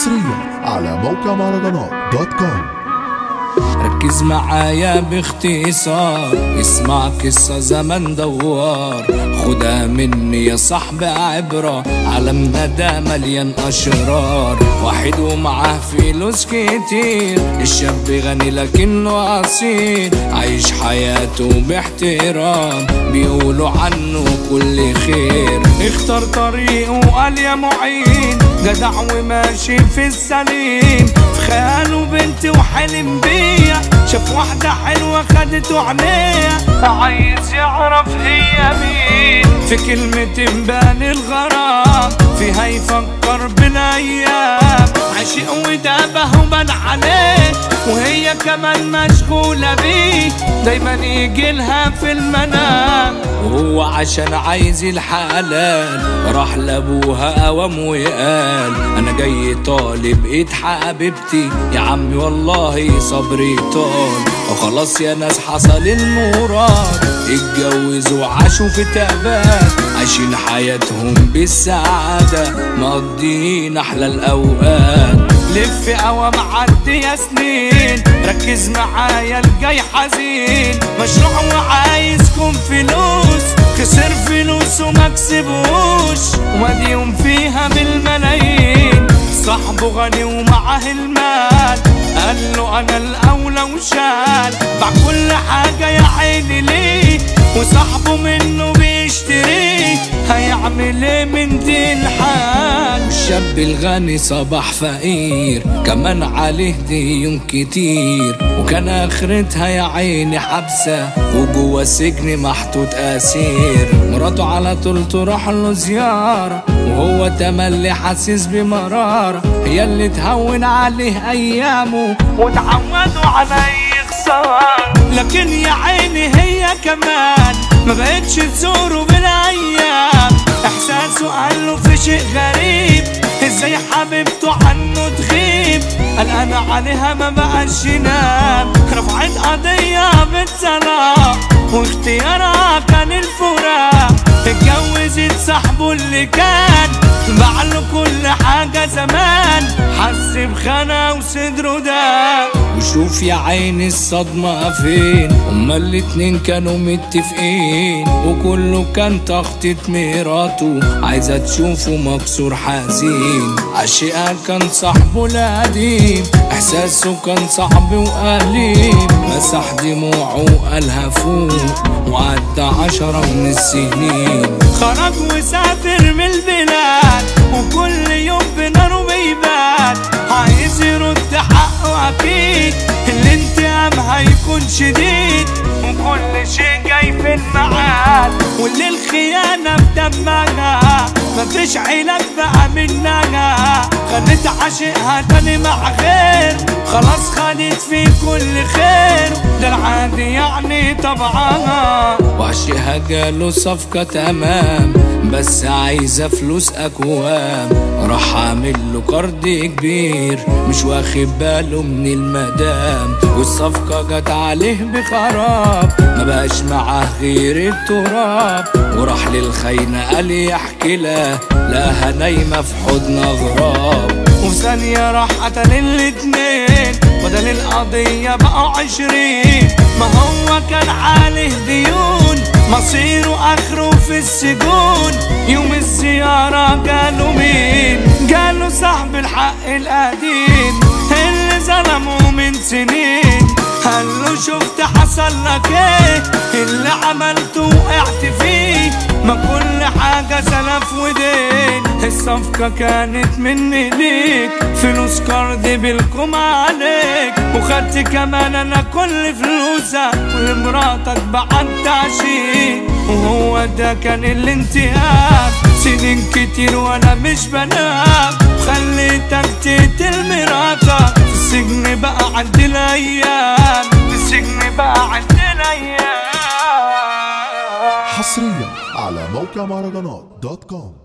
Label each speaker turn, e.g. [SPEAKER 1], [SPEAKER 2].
[SPEAKER 1] حصريا على موقع مهرجانات دوت كوم
[SPEAKER 2] ركز معايا باختصار اسمع قصة زمن دوار خدها مني يا صاحبي عبرة عالمنا ده مليان أشرار واحد ومعاه فلوس كتير الشاب غني لكنه أصيل عايش حياته باحترام بيقولوا عنه كل خير اختار طريقه وقال يا معين جدع وماشي في السليم في خياله بنت وحلم بيها شاف واحدة حلوة خدته عينيها عايز يعرف هي مين في كلمة بان الغرام فيها يفكر بالايام عشق ودابه وبان عليه وهي كمان مشغولة بيه دايما يجي لها في المنام وهو عشان عايز الحلال راح لابوها قوام وقال انا جاي طالب ايد حبيبتي يا عمي والله صبري طال وخلاص يا ناس حصل المراد اتجوزوا وعاشوا في تبات عايشين حياتهم بالسعادة مقضيين احلى الاوقات لف قوام عدي يا سنين ركز معايا الجاي حزين مشروع وعايزكم فلوس خسر فلوس وما كسبوش ومديون فيها بالملايين صاحبه غني ومعاه المال قال له انا الاولى وشال باع كل حاجة يا عيني ليه وصاحبه منه بيشتريه هيعمل ايه من دي الحال الشاب الغني صباح فقير كمان عليه ديون كتير وكان اخرتها يا عيني حبسة وجوه سجن محطوط اسير مراته على طول تروح له زيارة وهو تملي حاسس بمرارة هي اللي تهون عليه ايامه وتعودوا على اي خسارة لكن يا عيني هي كمان ما بقتش تزوره بالايام احساسه قال له في شيء غريب ازاي حبيبته عنه تغيب قال انا عليها ما بقاش ينام رفعت قضية بالطلاق واختيارها كان الفراق اتجوزت صاحبه اللي كان باعله كل حاجة زمان حس بخنا وصدره ده وشوف يا عيني الصدمة فين هما الاتنين كانوا متفقين وكله كان تخطيط مراته عايزة تشوفه مكسور حزين عشقها كان صاحبه القديم احساسه كان صعب وأليم مسح دموعه وقالها فوق وعدى عشرة من السنين خرج وسافر من البلاد وكل يوم بناره بيبات عايز يرد حقه أكيد الانتقام هيكون شديد وكل شيء جاي في الميعاد واللي الخيانة بدمها مفيش علاج بقى منها خدت عاشقها تاني مع غير خلاص خدت في كل خير ده العادي يعني طبعها وعشقها جاله صفقة تمام بس عايزة فلوس أكوام راح عامل له قرض كبير مش واخد باله من المدام والصفقة جت عليه بخراب ما بقاش معاه غير التراب وراح للخاينة قال يحكي لها لقاها نايمة في حضن غراب وفي ثانية راح قتل الاتنين بدل القضية بقوا عشرين ما هو كان عليه ديون مصيره اخره في السجون يوم الزيارة قالوا مين قالوا صاحب الحق القديم اللي ظلمه من سنين قال له شفت حصل لك ايه اللي عملته وقعت فيه ما كل حاجة سلف ودين الصفقة كانت مني ليك فلوس قرض بالكم عليك وخدت كمان انا كل فلوسك ولمراتك بعدت عشيق وهو ده كان الانتهاك سنين كتير وانا مش بنام خليتك تقتل مراتك في السجن بقى عندي الايام في السجن بقى عندي الايام
[SPEAKER 1] حصريا على موقع مهرجانات دوت كوم